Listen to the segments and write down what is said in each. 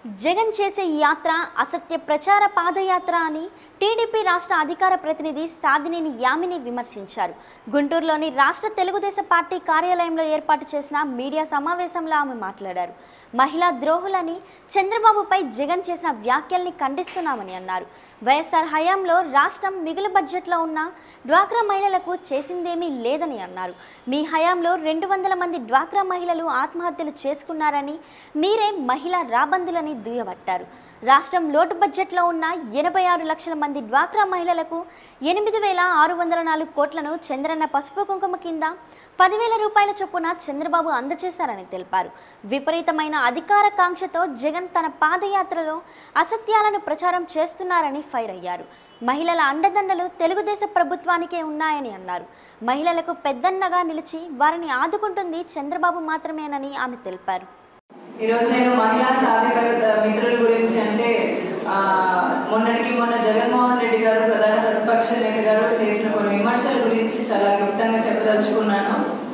జగన్ చేసే ఈ యాత్ర అసత్య ప్రచార పాదయాత్ర అని టీడీపీ రాష్ట్ర అధికార ప్రతినిధి సాదినేని యామిని విమర్శించారు గుంటూరులోని రాష్ట్ర తెలుగుదేశం పార్టీ కార్యాలయంలో ఏర్పాటు చేసిన మీడియా సమావేశంలో ఆమె మాట్లాడారు మహిళా ద్రోహులని చంద్రబాబుపై జగన్ చేసిన వ్యాఖ్యల్ని ఖండిస్తున్నామని అన్నారు వైఎస్ఆర్ హయాంలో రాష్ట్రం మిగులు బడ్జెట్లో ఉన్న డ్వాక్రా మహిళలకు చేసిందేమీ లేదని అన్నారు మీ హయాంలో రెండు వందల మంది డ్వాక్రా మహిళలు ఆత్మహత్యలు చేసుకున్నారని మీరే మహిళా రాబందులని దుయ్యబట్టారు రాష్ట్రం లోటు బడ్జెట్లో ఉన్న ఎనభై ఆరు లక్షల మంది డ్వాక్రా మహిళలకు ఎనిమిది వేల ఆరు వందల నాలుగు కోట్లను చంద్రన్న పసుపు కుంకుమ కింద పదివేల రూపాయల చొప్పున చంద్రబాబు అందజేశారని తెలిపారు విపరీతమైన అధికార కాంక్షతో జగన్ తన పాదయాత్రలో అసత్యాలను ప్రచారం చేస్తున్నారని ఫైర్ అయ్యారు మహిళల అండదండలు తెలుగుదేశం ప్రభుత్వానికే ఉన్నాయని అన్నారు మహిళలకు పెద్దన్నగా నిలిచి వారిని ఆదుకుంటుంది చంద్రబాబు మాత్రమేనని ఆమె తెలిపారు ఈరోజు నేను మహిళా సాధికారత మిత్రుల గురించి అంటే ఆ, మొన్నటికి మొన్న జగన్మోహన్ రెడ్డి గారు ప్రధాన ప్రతిపక్ష నేత గారు చేసిన కొన్ని విమర్శల గురించి చాలా క్లుప్తంగా చెప్పదలుచుకున్నాను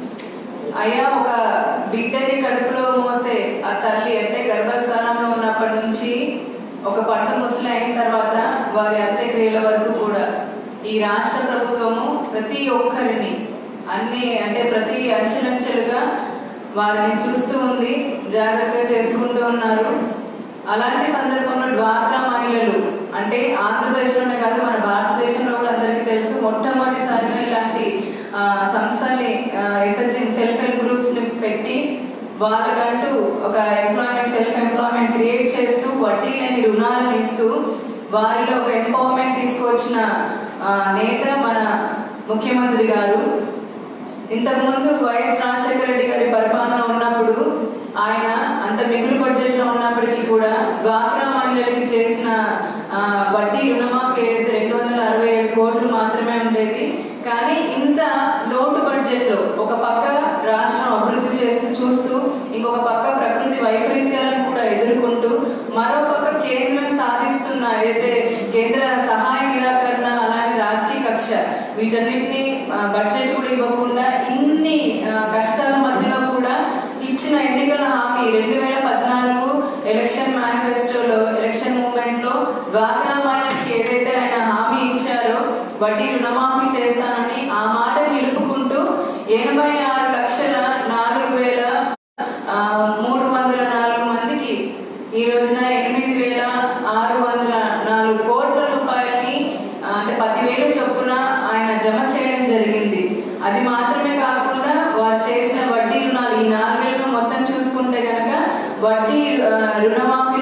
అయ్యా ఒక బిడ్డని కడుపులో మోసే ఆ తల్లి అంటే గర్భస్థానంలో ఉన్నప్పటి నుంచి ఒక పట్టు ముసలి అయిన తర్వాత వారి అంత్యక్రియల వరకు కూడా ఈ రాష్ట్ర ప్రభుత్వము ప్రతి ఒక్కరిని అన్ని అంటే ప్రతి అంచెలంచెలుగా వారిని చూస్తూ ఉంది జాగ్రత్తగా చేసుకుంటూ ఉన్నారు అలాంటి సందర్భంలో డ్వాక్రా మహిళలు అంటే ఆంధ్రప్రదేశ్లోనే కాదు మన భారతదేశంలో కూడా అందరికీ తెలుసు మొట్టమొదటిసారిగా ఇలాంటి ఆ, సంస్థల్ని ఎస్ఎస్జి సెల్ఫ్ హెల్ప్ గ్రూప్స్ ని పెట్టి వాళ్ళకంటూ ఒక ఎంప్లాయ్మెంట్ సెల్ఫ్ ఎంప్లాయ్మెంట్ క్రియేట్ చేస్తూ వడ్డీ లేని రుణాలను ఇస్తూ వారిలో ఒక ఎంపవర్మెంట్ తీసుకొచ్చిన ఆ, నేత మన ముఖ్యమంత్రి గారు ఇంతకుముందు వైఎస్ రాజశేఖర రెడ్డి గారి పరిపాలన ఉన్నప్పుడు ఆయన అంత మిగులు బడ్జెట్ లో ఉన్నప్పటికీ కూడా డ్వాక్రా మహిళలకి చేసిన ఆ, వడ్డీ రుణమాఫీ ఏదైతే రెండు వందల అరవై ఏడు కోట్లు మాత్రమే ఉండేది కానీ ఇంత లోటు బడ్జెట్ లో ఒక పక్క రాష్ట్రం అభివృద్ధి చేస్తూ చూస్తూ ఇంకొక పక్క ప్రకృతి వైపరీత్యాలను కూడా ఎదుర్కొంటూ మరో పక్క కేంద్రం సాధిస్తున్న ఏదైతే కేంద్ర సహాయ నిరాకరణ అలానే రాజకీయ కక్ష వీటన్నిటిని ఆ, బడ్జెట్ కూడా ఇవ్వకుండా ఇన్ని ఆ, కష్టాల మధ్యలో కూడా ఇచ్చిన ఎన్నికల హామీ రెండు వేల పద్నాలుగు ఎలక్షన్ మేనిఫెస్టోలో ఎలక్షన్ మూమెంట్ లో డ్వాక్రా మహిళకి ఏదైతే ఆయన హామీ ఇచ్చారో వడ్డీ రుణమాఫీ చేస్తానని ఆ మాట నిలుపుకుంటూ ఎనభై ఆరు లక్షల నాలుగు వేల ఆ, మూడు వందల నాలుగు మందికి ఈ రోజున ఎనిమిది వేల ఆరు వందల నాలుగు కోట్ల రూపాయలని ఆ, అంటే పదివేలు చొప్పున ఆయన జమ చేయడం జరిగింది అది మాత్రమే కాకుండా వారు చేసిన వడ్డీ రుణాలు ఈ నాలుగేళ్ళు మొత్తం చూసుకుంటే కనుక వడ్డీ ఆ, రుణమాఫీ